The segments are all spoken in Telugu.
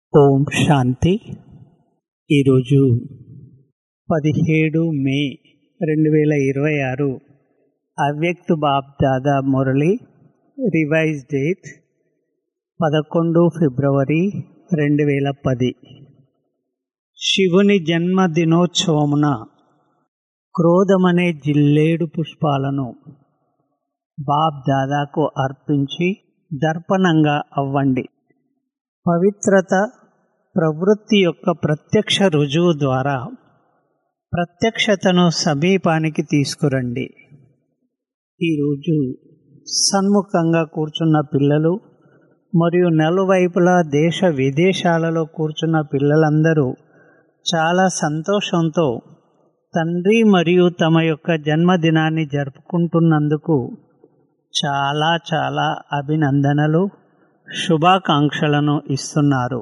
ఓం శాంతి ఈరోజు పదిహేడు మే రెండు వేల ఇరవై ఆరు Avyakt BapDada Murli revised date పదకొండు ఫిబ్రవరి రెండు వేల పది శివుని జన్మదినోత్సవమున క్రోధమనే జిల్లేడు పుష్పాలను బాబ్ దాదాకు అర్పించి దర్పణంగా అవ్వండి పవిత్రత ప్రవృత్తి యొక్క ప్రత్యక్ష రుజువు ద్వారా ప్రత్యక్షతను సమీపానికి తీసుకురండి ఈరోజు సన్ముఖంగా కూర్చున్న పిల్లలు మరియు నలువైపులా దేశ విదేశాలలో కూర్చున్న పిల్లలందరూ చాలా సంతోషంతో తండ్రి మరియు తమ యొక్క జన్మదినాన్ని జరుపుకుంటున్నందుకు చాలా చాలా అభినందనలు శుభాకాంక్షలను ఇస్తున్నారు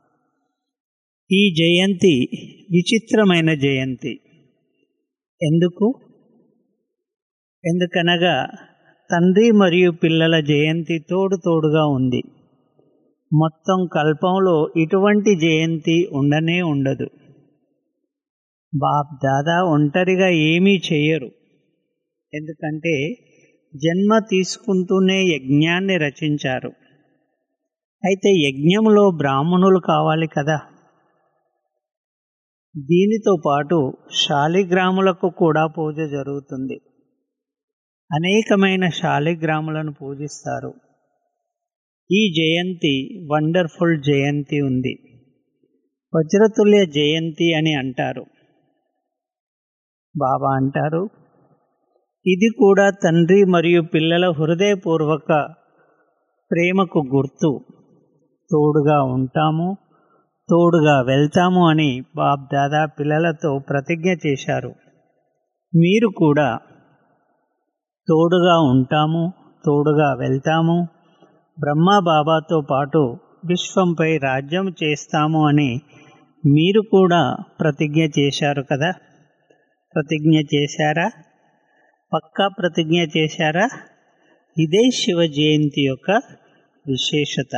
ఈ జయంతి విచిత్రమైన జయంతి ఎందుకు ఎందుకనగా తండ్రి మరియు పిల్లల జయంతి తోడు తోడుగా ఉంది మొత్తం కల్పంలో ఇటువంటి జయంతి ఉండనే ఉండదు బాబ్ దాదా ఒంటరిగా ఏమీ చేయరు ఎందుకంటే జన్మ తీసుకుంటూనే యజ్ఞాన్ని రచించారు అయితే యజ్ఞంలో బ్రాహ్మణులు కావాలి కదా దీనితో పాటు శాలిగ్రాములకు కూడా పూజ జరుగుతుంది అనేకమైన శాలిగ్రాములను పూజిస్తారు ఈ జయంతి వండర్ఫుల్ జయంతి ఉంది వజ్రతుల్య జయంతి అని అంటారు బాబా అంటారు ఇది కూడా తండ్రి మరియు పిల్లల హృదయపూర్వక ప్రేమకు గుర్తు తోడుగా ఉంటాము తోడుగా వెళ్తాము అని బాబ్ దాదా పిల్లలతో ప్రతిజ్ఞ చేశారు మీరు కూడా తోడుగా ఉంటాము తోడుగా వెళ్తాము బ్రహ్మా బాబాతో పాటు విశ్వంపై రాజ్యం చేస్తాము అని మీరు కూడా ప్రతిజ్ఞ చేశారు కదా ప్రతిజ్ఞ చేశారా పక్కా ప్రతిజ్ఞ చేశారా ఇదే శివ జయంతి యొక్క విశేషత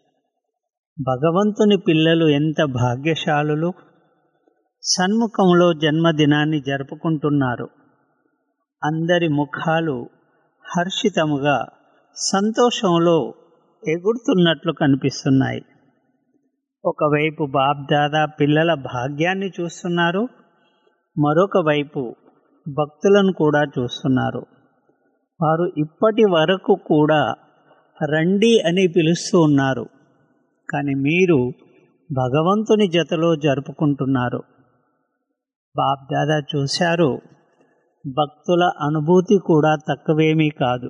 భగవంతుని పిల్లలు ఎంత భాగ్యశాలులు సన్ముఖంలో జన్మదినాన్ని జరుపుకుంటున్నారు అందరి ముఖాలు హర్షితముగా సంతోషంలో ఎగురుతున్నట్లు కనిపిస్తున్నాయి ఒకవైపు బాబ్దాదా పిల్లల భాగ్యాన్ని చూస్తున్నారు మరొక వైపు భక్తులను కూడా చూస్తున్నారు వారు ఇప్పటి వరకు కూడా రండి అని పిలుస్తూ ఉన్నారు కానీ మీరు భగవంతుని జతలో జరుపుకుంటున్నారు బాబ్దాదా చూశారు భక్తుల అనుభూతి కూడా తక్కువేమీ కాదు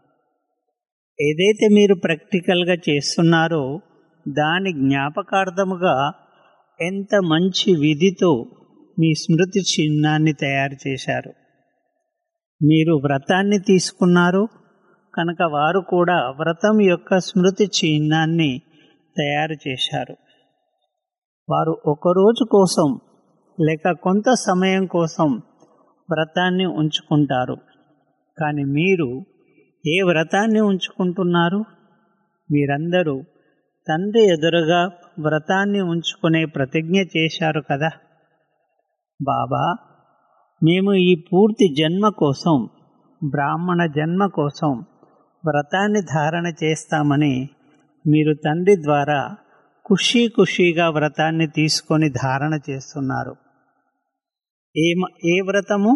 ఏదైతే మీరు ప్రాక్టికల్గా చేస్తున్నారో దాని జ్ఞాపకార్థముగా ఎంత మంచి విధితో మీ స్మృతి చిహ్నాన్ని తయారు చేశారు మీరు వ్రతాన్ని తీసుకున్నారు కనుక వారు కూడా వ్రతం యొక్క స్మృతి చిహ్నాన్ని తయారు చేశారు వారు ఒకరోజు కోసం లేక కొంత సమయం కోసం వ్రతాన్ని ఉంచుకుంటారు కానీ మీరు ఏ వ్రతాన్ని ఉంచుకుంటున్నారు మీరందరూ తండ్రి ఎదురుగా వ్రతాన్ని ఉంచుకునే ప్రతిజ్ఞ చేశారు కదా బాబా మేము ఈ పూర్తి జన్మ కోసం బ్రాహ్మణ జన్మ కోసం వ్రతాన్ని ధారణ చేస్తామని మీరు తండ్రి ద్వారా ఖుషీ ఖుషీగా వ్రతాన్ని తీసుకొని ధారణ చేస్తున్నారు ఏ ఏ వ్రతము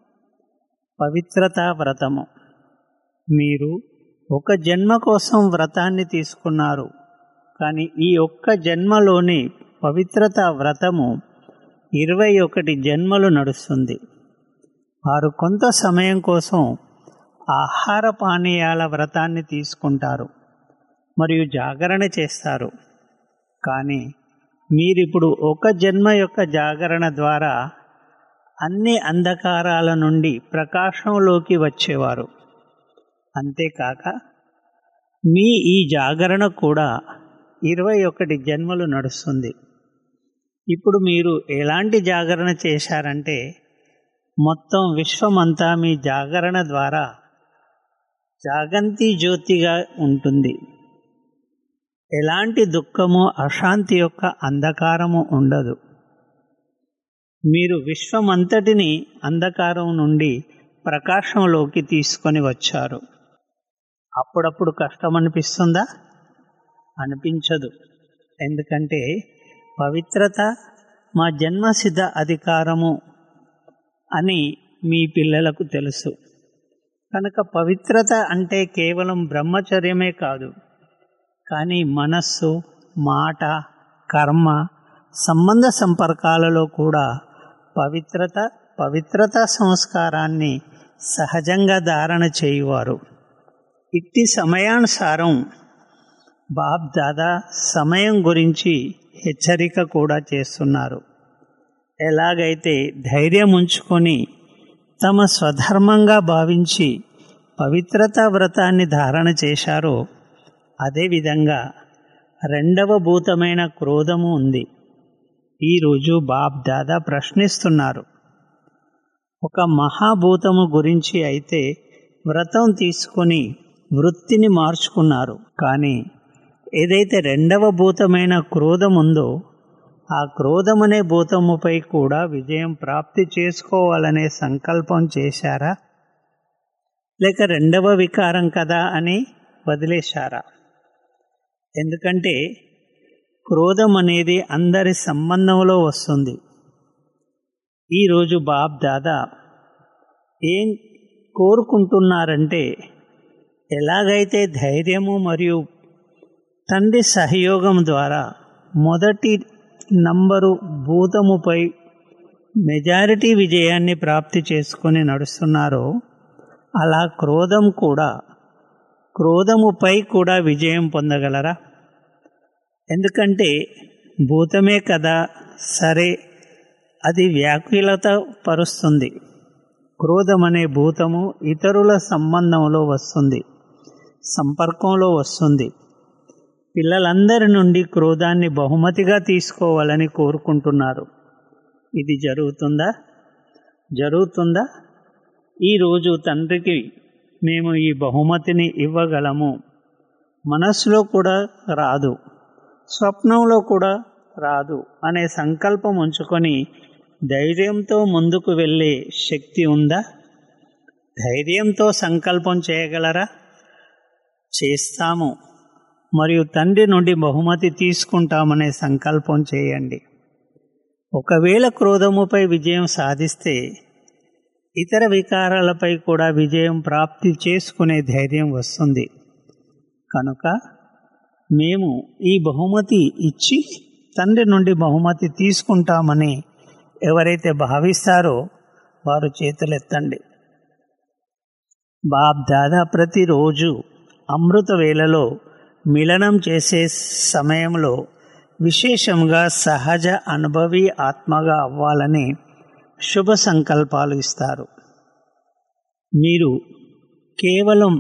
పవిత్రతా వ్రతము మీరు ఒక జన్మ కోసం వ్రతాన్ని తీసుకున్నారు కానీ ఈ ఒక్క జన్మలోని పవిత్రతా వ్రతము ఇరవై ఒకటి జన్మలు నడుస్తుంది వారు కొంత సమయం కోసం ఆహార పానీయాల వ్రతాన్ని తీసుకుంటారు మరియు జాగరణ చేస్తారు కానీ మీరిప్పుడు ఒక జన్మ యొక్క జాగరణ ద్వారా అన్ని అంధకారాల నుండి ప్రకాశంలోకి వచ్చేవారు అంతేకాక మీ ఈ జాగరణ కూడా ఇరవై ఒకటి జన్మలు నడుస్తుంది ఇప్పుడు మీరు ఎలాంటి జాగరణ చేశారంటే మొత్తం విశ్వమంతా మీ జాగరణ ద్వారా జాగంతి జ్యోతిగా ఉంటుంది ఎలాంటి దుఃఖము అశాంతి యొక్క అంధకారము ఉండదు మీరు విశ్వమంతటిని అంధకారం నుండి ప్రకాశంలోకి తీసుకొని వచ్చారు అప్పుడప్పుడు కష్టం అనిపిస్తుందా అనిపించదు ఎందుకంటే పవిత్రత మా జన్మసిద్ధ అధికారము అని మీ పిల్లలకు తెలుసు కనుక పవిత్రత అంటే కేవలం బ్రహ్మచర్యమే కాదు కానీ మనస్సు మాట కర్మ సంబంధ సంపర్కాలలో కూడా పవిత్రత పవిత్రత సంస్కారాన్ని సహజంగా ధారణ చేయువారు ఇట్టి సమయానుసారం బాబ్ దాదా సమయం గురించి హెచ్చరిక కూడా చేస్తున్నారు ఎలాగైతే ధైర్యం ఉంచుకొని తమ స్వధర్మంగా భావించి పవిత్రతా వ్రతాన్ని ధారణ చేశారో అదేవిధంగా రెండవ భూతమైన క్రోధము ఉంది ఈరోజు బాబ్ దాదా ప్రశ్నిస్తున్నారు ఒక మహాభూతము గురించి అయితే వ్రతం తీసుకొని వృత్తిని మార్చుకున్నారు కానీ ఏదైతే రెండవ భూతమైన క్రోధం ఉందో ఆ క్రోధమనే భూతముపై కూడా విజయం ప్రాప్తి చేసుకోవాలనే సంకల్పం చేశారా లేక రెండవ వికారం కదా అని వదిలేశారా ఎందుకంటే క్రోధం అనేది అందరి సంబంధంలో వస్తుంది ఈరోజు బాబ్ దాదా ఏం కోరుకుంటున్నారంటే ఎలాగైతే ధైర్యము మరియు తండ్రి సహయోగం ద్వారా మొదటి నంబరు భూతముపై మెజారిటీ విజయాన్ని ప్రాప్తి చేసుకొని నడుస్తున్నారో అలా క్రోధం కూడా క్రోధముపై కూడా విజయం పొందగలరా ఎందుకంటే భూతమే కదా సరే అది వ్యాకులత పరుస్తుంది క్రోధం అనే భూతము ఇతరుల సంబంధంలో వస్తుంది సంపర్కంలో వస్తుంది పిల్లలందరి నుండి క్రోధాన్ని బహుమతిగా తీసుకోవాలని కోరుకుంటున్నారు ఇది జరుగుతుందా జరుగుతుందా ఈరోజు తండ్రికి మేము ఈ బహుమతిని ఇవ్వగలము మనస్సులో కూడా రాదు స్వప్నంలో కూడా రాదు అనే సంకల్పం ఉంచుకొని ధైర్యంతో ముందుకు వెళ్ళే శక్తి ఉందా ధైర్యంతో సంకల్పం చేయగలరా చేస్తాము మరియు తండ్రి నుండి బహుమతి తీసుకుంటామనే సంకల్పం చేయండి ఒకవేళ క్రోధముపై విజయం సాధిస్తే ఇతర వికారాలపై కూడా విజయం ప్రాప్తి చేసుకునే ధైర్యం వస్తుంది కనుక మేము ఈ బహుమతి ఇచ్చి తండ్రి నుండి బహుమతి తీసుకుంటామని ఎవరైతే భావిస్తారో వారు చేతులెత్తండి బాబ్ దాదా ప్రతిరోజు అమృత వేళలో మిలనం చేసే సమయంలో విశేషంగా సహజ అనుభవి ఆత్మగా అవ్వాలని శుభ సంకల్పాలు ఇస్తారు మీరు కేవలం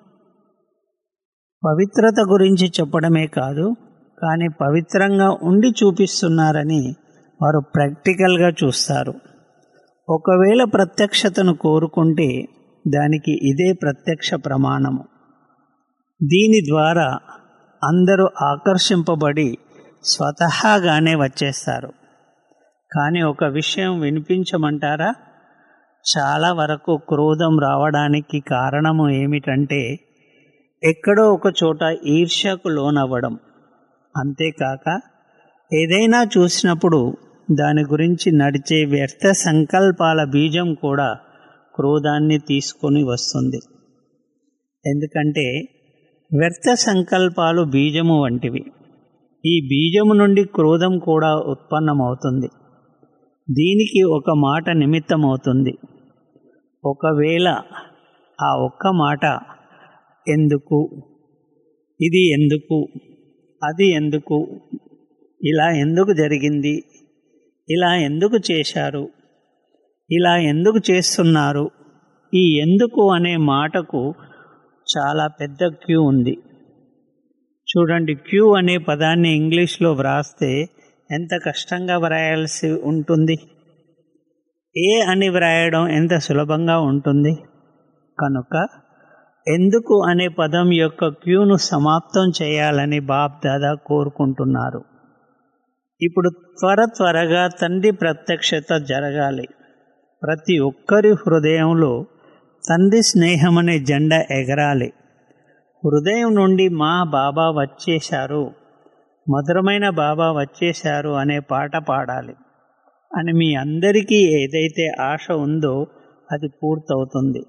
పవిత్రత గురించి చెప్పడమే కాదు కానీ పవిత్రంగా ఉండి చూపిస్తున్నారని వారు ప్రాక్టికల్గా చూస్తారు ఒకవేళ ప్రత్యక్షతను కోరుకుంటే దానికి ఇదే ప్రత్యక్ష ప్రమాణము దీని ద్వారా అందరూ ఆకర్షింపబడి స్వతహాగానే వచ్చేస్తారు కానీ ఒక విషయం వినిపించమంటారా చాలా వరకు క్రోధం రావడానికి కారణము ఏమిటంటే ఎక్కడో ఒక చోట ఈర్ష్యకు లోనవ్వడం అంతేకాక ఏదైనా చూసినప్పుడు దాని గురించి నడిచే వ్యర్థ సంకల్పాల బీజం కూడా క్రోధాన్ని తీసుకొని వస్తుంది ఎందుకంటే వ్యర్థ సంకల్పాలు బీజము వంటివి ఈ బీజము నుండి క్రోధం కూడా ఉత్పన్నమవుతుంది దీనికి ఒక మాట నిమిత్తమవుతుంది ఒకవేళ ఆ ఒక్క మాట ఎందుకు ఇది ఎందుకు అది ఎందుకు ఇలా ఎందుకు జరిగింది ఇలా ఎందుకు చేశారు ఇలా ఎందుకు చేస్తున్నారు ఈ ఎందుకు అనే మాటకు చాలా పెద్ద క్యూ ఉంది చూడండి క్యూ అనే పదాన్ని ఇంగ్లీష్లో వ్రాస్తే ఎంత కష్టంగా వ్రాయాల్సి ఉంటుంది ఏ అని వ్రాయడం ఎంత సులభంగా ఉంటుంది కనుక ఎందుకు అనే పదం యొక్క క్యూను సమాప్తం చేయాలని బాప్ దాదా కోరుకుంటున్నారు ఇప్పుడు త్వర త్వరగా తండ్రి ప్రత్యక్షత జరగాలి ప్రతి ఒక్కరి హృదయంలో తండ్రి స్నేహం అనే జెండా ఎగరాలి హృదయం నుండి మా బాబా వచ్చేశారు మధురమైన బాబా వచ్చేశారు అనే పాట పాడాలి అని మీ అందరికీ ఏదైతే ఆశ ఉందో అది పూర్తవుతుంది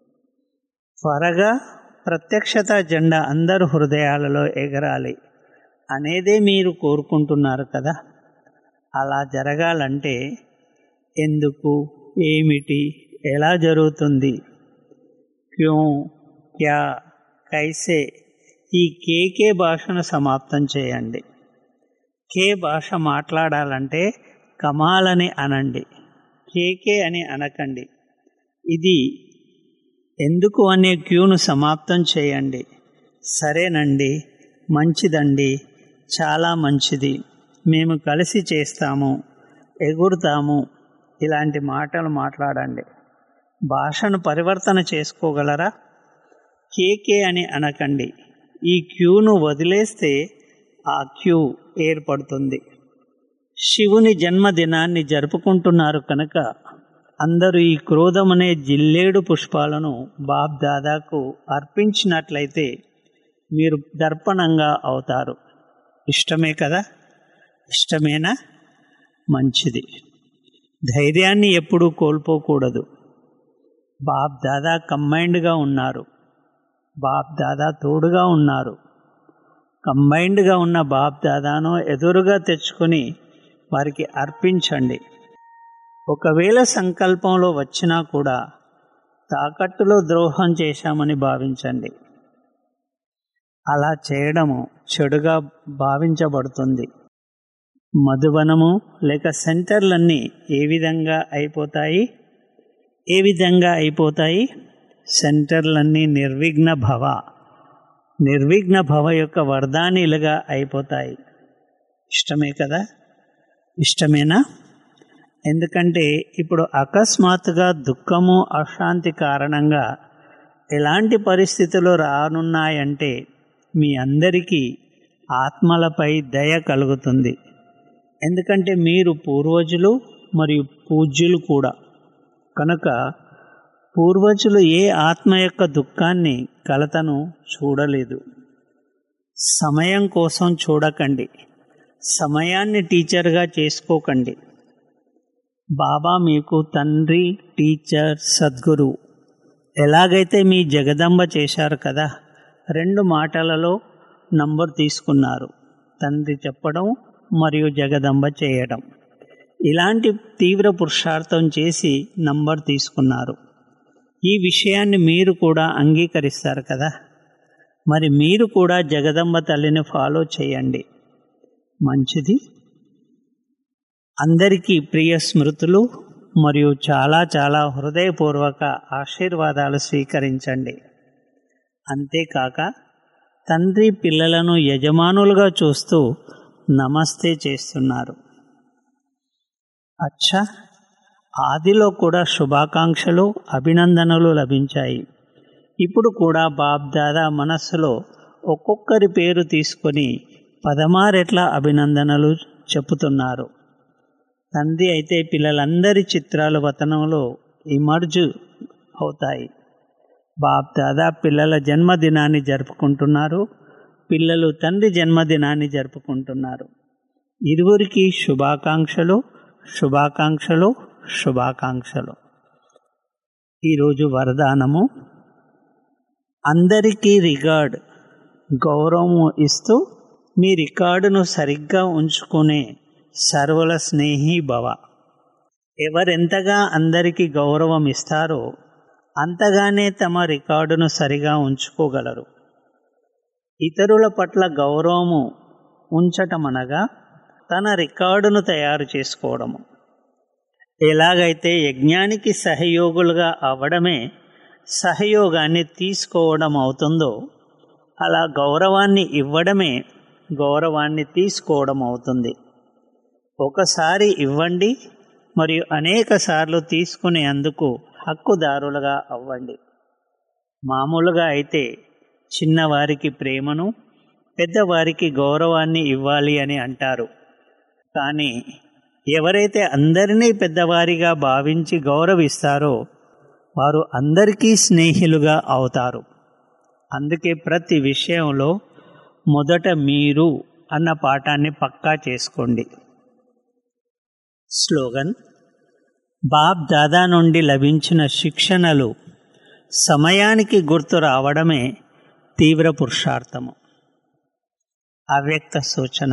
త్వరగా ప్రత్యక్షత జెండా అందరు హృదయాలలో ఎగరాలి అనేదే మీరు కోరుకుంటున్నారు కదా అలా జరగాలంటే ఎందుకు ఏమిటి ఎలా జరుగుతుంది క్యూ క్యా కైసే ఈ కేకే భాషను సమాప్తం చేయండి కే భాష మాట్లాడాలంటే కమాలని అనండి కేకే అని అనకండి ఇది ఎందుకు అనే క్యూను సమాప్తం చేయండి సరేనండి మంచిదండి చాలా మంచిది మేము కలిసి చేస్తాము ఎగురుతాము ఇలాంటి మాటలు మాట్లాడండి భాషను పరివర్తన చేసుకోగలరా కేకే అని అనకండి ఈ క్యూను వదిలేస్తే ఆ క్యూ ఏర్పడుతుంది శివుని జన్మదినాన్ని జరుపుకుంటున్నారు కనుక అందరూ ఈ క్రోధమనే జిల్లేడు పుష్పాలను బాబ్ దాదాకు అర్పించినట్లయితే మీరు దర్పణంగా అవుతారు ఇష్టమే కదా ఇష్టమేనా మంచిది ధైర్యాన్ని ఎప్పుడూ కోల్పోకూడదు బాబ్ దాదా కంబైండ్గా ఉన్నారు బాబ్ దాదా తోడుగా ఉన్నారు కంబైండ్గా ఉన్న బాబ్ దాదాను ఎదురుగా తెచ్చుకొని వారికి అర్పించండి ఒకవేళ సంకల్పంలో వచ్చినా కూడా తాకట్టులో ద్రోహం చేశామని భావించండి అలా చేయడము చెడుగా భావించబడుతుంది మధువనము లేక సెంటర్లన్నీ ఏ విధంగా అయిపోతాయి ఏ విధంగా అయిపోతాయి సెంటర్లన్నీ నిర్విఘ్న భవ నిర్విఘ్న భవ యొక్క వరదానిలుగా అయిపోతాయి ఇష్టమే కదా ఇష్టమేనా ఎందుకంటే ఇప్పుడు అకస్మాత్తుగా దుఃఖము అశాంతి కారణంగా ఎలాంటి పరిస్థితులు రానున్నాయంటే మీ అందరికీ ఆత్మలపై దయ కలుగుతుంది ఎందుకంటే మీరు పూర్వజులు మరియు పూజ్యులు కూడా కనుక పూర్వజులు ఏ ఆత్మ యొక్క దుఃఖాన్ని కలతను చూడలేదు సమయం కోసం చూడకండి సమయాన్ని టీచర్గా చేసుకోకండి బాబా మీకు తండ్రి టీచర్ సద్గురు ఎలాగైతే మీ జగదంబ చేశారు కదా రెండు మాటలలో నంబర్ తీసుకున్నారు తండ్రి చెప్పడం మరియు జగదంబ చేయడం ఇలాంటి తీవ్ర పురుషార్థం చేసి నంబర్ తీసుకున్నారు ఈ విషయాన్ని మీరు కూడా అంగీకరిస్తారు కదా మరి మీరు కూడా జగదంబ తల్లిని ఫాలో చేయండి మంచిది అందరికీ ప్రియ స్మృతులు మరియు చాలా చాలా హృదయపూర్వక ఆశీర్వాదాలు స్వీకరించండి అంతేకాక తండ్రి పిల్లలను యజమానులుగా చూస్తూ నమస్తే చేస్తున్నారు అచ్చా ఆదిలో కూడా శుభాకాంక్షలు అభినందనలు లభించాయి ఇప్పుడు కూడా బాబ్ దాదా మనస్సులో ఒక్కొక్కరి పేరు తీసుకొని పదమారెట్ల అభినందనలు చెప్పుతున్నారు తండ్రి అయితే పిల్లలందరి చిత్రాలు వతనంలో ఇమర్జ్ అవుతాయి బాబ్ దాదా పిల్లల జన్మదినాన్ని జరుపుకుంటున్నారు పిల్లలు తండ్రి జన్మదినాన్ని జరుపుకుంటున్నారు ఇరువురికి శుభాకాంక్షలు శుభాకాంక్షలు శుభాకాంక్షలు ఈరోజు వరదానము అందరికీ రికార్డ్ గౌరవం ఇస్తూ మీ రికార్డును సరిగ్గా ఉంచుకునే సర్వుల స్నేహి భవ ఎవరెంతగా అందరికీ గౌరవం ఇస్తారో అంతగానే తమ రికార్డును సరిగా ఉంచుకోగలరు ఇతరుల పట్ల గౌరవము ఉంచటమనగా తన రికార్డును తయారు చేసుకోవడము ఎలాగైతే యజ్ఞానికి సహయోగులుగా అవ్వడమే సహయోగాన్ని తీసుకోవడం అవుతుందో అలా గౌరవాన్ని ఇవ్వడమే గౌరవాన్ని తీసుకోవడం అవుతుంది ఒకసారి ఇవ్వండి మరియు అనేక సార్లు తీసుకునేందుకు హక్కుదారులుగా అవ్వండి మామూలుగా అయితే చిన్నవారికి ప్రేమను పెద్దవారికి గౌరవాన్ని ఇవ్వాలి అని అంటారు కానీ ఎవరైతే అందరినీ పెద్దవారిగా భావించి గౌరవిస్తారో వారు అందరికీ స్నేహిలుగా అవుతారు అందుకే ప్రతి విషయంలో మొదట మీరు అన్న పాఠాన్ని పక్కా చేసుకోండి స్లోగన్ బాబ్ దాదా నుండి లభించిన శిక్షణలు సమయానికి గుర్తు రావడమే తీవ్ర పురుషార్థము అవ్యక్త సూచన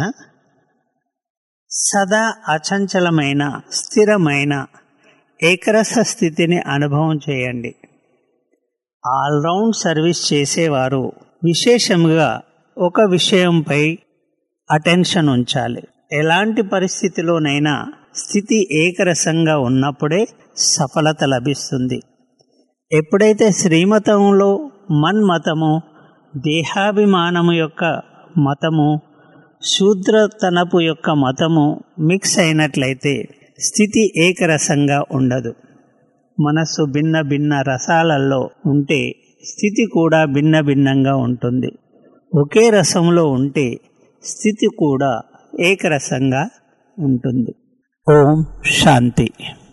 సదా అచంచలమైన స్థిరమైన ఏకరస స్థితిని అనుభవం చేయండి ఆల్రౌండ్ సర్వీస్ చేసేవారు విశేషంగా ఒక విషయంపై అటెన్షన్ ఉంచాలి ఎలాంటి పరిస్థితిలోనైనా స్థితి ఏకరసంగా ఉన్నప్పుడే సఫలత లభిస్తుంది ఎప్పుడైతే శ్రీమతంలో మన్మతము దేహాభిమానము యొక్క మతము శూద్రతనపు యొక్క మతము మిక్స్ అయినట్లయితే స్థితి ఏకరసంగా ఉండదు మనస్సు భిన్న భిన్న రసాలలో ఉంటే స్థితి కూడా భిన్న భిన్నంగా ఉంటుంది ఒకే రసంలో ఉంటే స్థితి కూడా ఏకరసంగా ఉంటుంది ఓం శాంతి